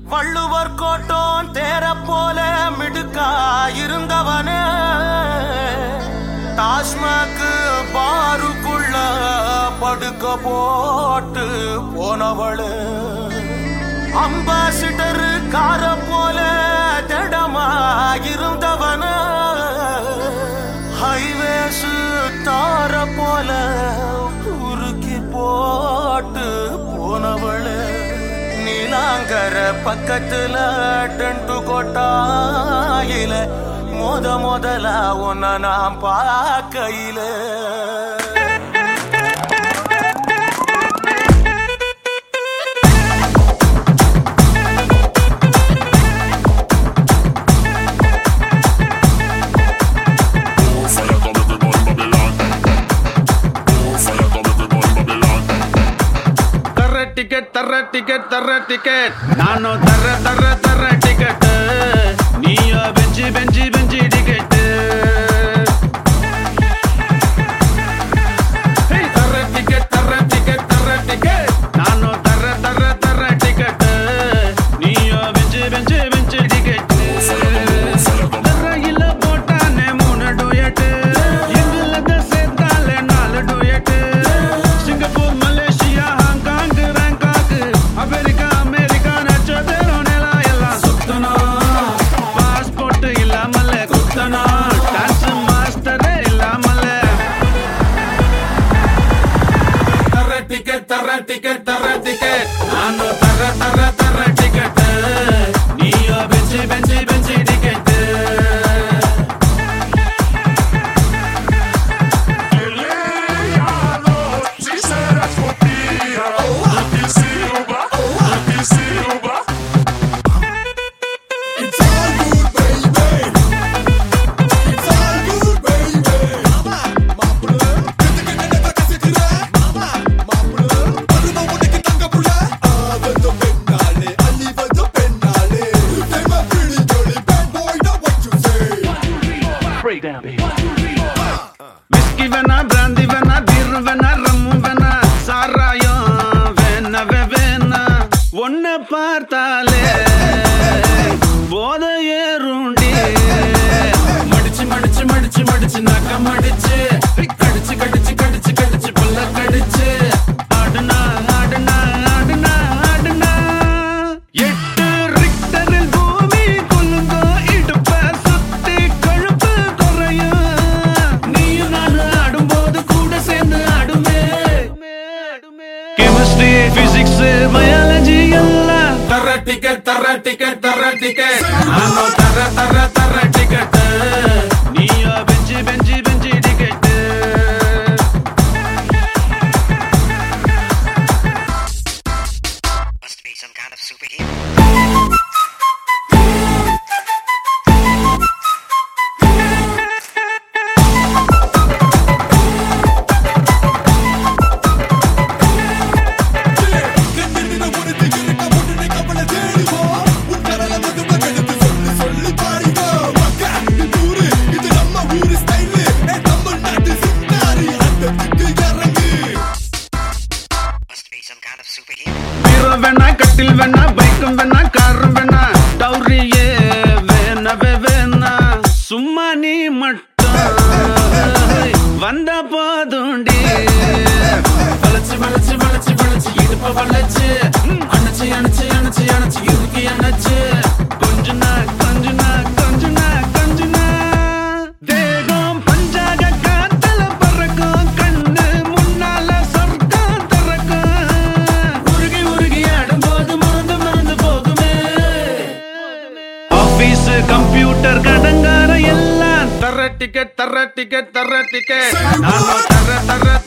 வள்ளுவர் கோட்டம் தேர போல மிடுக்கா இருந்தவனே டாஸ்மாக்கு பாருக்குள்ள படுக்க போட்டு போனவளு அம்பாசிடர் கார போல திடமா இருந்தவன ஹைவேஸ் தார போல உருக்கி போட்டு போனவளு நீலாங்கர பக்கத்துல டென்ட்டு கொட்டாயில முத முதல உன்னை நான் பார்க்கையில Fire come everyone Babylon. Fire come everyone Babylon. தர டிக்கெட் தர டிக்கெட் தர டிக்கெட் நானும் தர தர தர டிக்கெட் நீயோ பெஞ்சி பெஞ்சி பெஞ்சி டிக்கெட் தர டிக்கெட் தர டிக்கெட் தர டிக்கெட் நானும் தர தர தர டிக்கெட் நீயோ பெஞ்சி பெஞ்சி பெஞ்சி டிக்கெட் தரையில போட்டானே மூணு டூயட்டு எங்குலத சேர்த்தாலே நாலு duet Singapore Malaysia Hong Kong Bangkok America America நட்சத்திரம் நிலா எல்லாம் சுத்தணும் பாஸ்போர்ட் இல்லாமல குத்தணும் டான்ஸ் மாஸ்டரே இல்லாமல தர டிக்கெட் தர டிக்கெட் தர டிக்கெட் நானும் தர தர தர டிக்கெட் நீயோ பெஞ்சி பெஞ்சி பெஞ்சி ticket She said that's for me. Lucky Silva, Lucky Silva. It's all good, baby. It's all good, baby. Mama, மாப்பிள்ள கிட்ட கிட்ட கசிக்கிற மாமா மாப்பிள்ள வருமா உனக்கு தங்க புள்ள ஆவது பெண்ணாலே அழிவது பெண்ணாலே தேம பிடி ஜோலி bad boy now what you say whisky வேணா பிராந்தி வேணா பீர் வேணா ரம்மு வேணா சாராயம் வேணவே வேணா ஒன்ன பார்த்தாலே போத ஏறுண்டி மடிச்சு மடிச்சு மடிச்சு மடிச்சு நக்க மடிச்சு கடிச்சு கடிச்சு கடிச்சு கடிச்சு பல்ல கடிச்சு ஆடுனா ஆடுனா ஆடுனா ஆடுனா எட்டு ரிக்டரில் பூமி குலுங்கோ இடுப்ப சுத்தி கொழுப்பு குறையும் நீயும் நானும் ஆடும்போது கூட சேர்ந்து ஆடுமே கெமிஸ்ட்ரி பிசிக்ஸ் பயாலஜி எல்லாம் தர டிக்கெட் தர டிக்கெட் தர டிக்கெட் நானும் தர தர தர டிக்கெட் நீயோ பெஞ்சி பெஞ்சி பெஞ்சி ticket Must be some kind of superhero. கண்ணின ஒரு திகிருக்க முன்னே கவலை தேடுவோ உன் கரல வந்து மகனுக்கு சொல்லி சொல்லி பாருங்க மக்கா தூரு இது நம்ம ஊரு ஸ்டைலு ஏ தமிழ்நாட்டு சிந்தாரி அந்தத்துக்கு இறங்கு Must be some kind of superhero. பீரோ வேணா கட்டில் வேணா பைக்கும் வேணா காரும் வேணா டவுரியே வேணவே வேணா சும்மா நீ மட்டும் வந்த போதுண்டி வளைச்சு வளைச்சு வளைச்சு வளைச்சு இடுப்ப வளைச்சு அணைச்சு அணைச்சு அணைச்சு அணைச்சு இறுக்கி அணைச்சு கொஞ்சுனா கொஞ்சுனா கொஞ்சுனா கொஞ்சுனா தேகம் பஞ்சாக காத்தல பறக்கும் கண்ணு முன்னால சொர்க்கம் திறக்கும் உருகி உருகி ஆடும்போது மறந்து மறந்து போகுமே ஆபீஸ் கம்ப்யூட்டர் கடங்கார எல்லாம் தர டிக்கெட் தர டிக்கெட் தர டிக்கெட் நானும் தர தர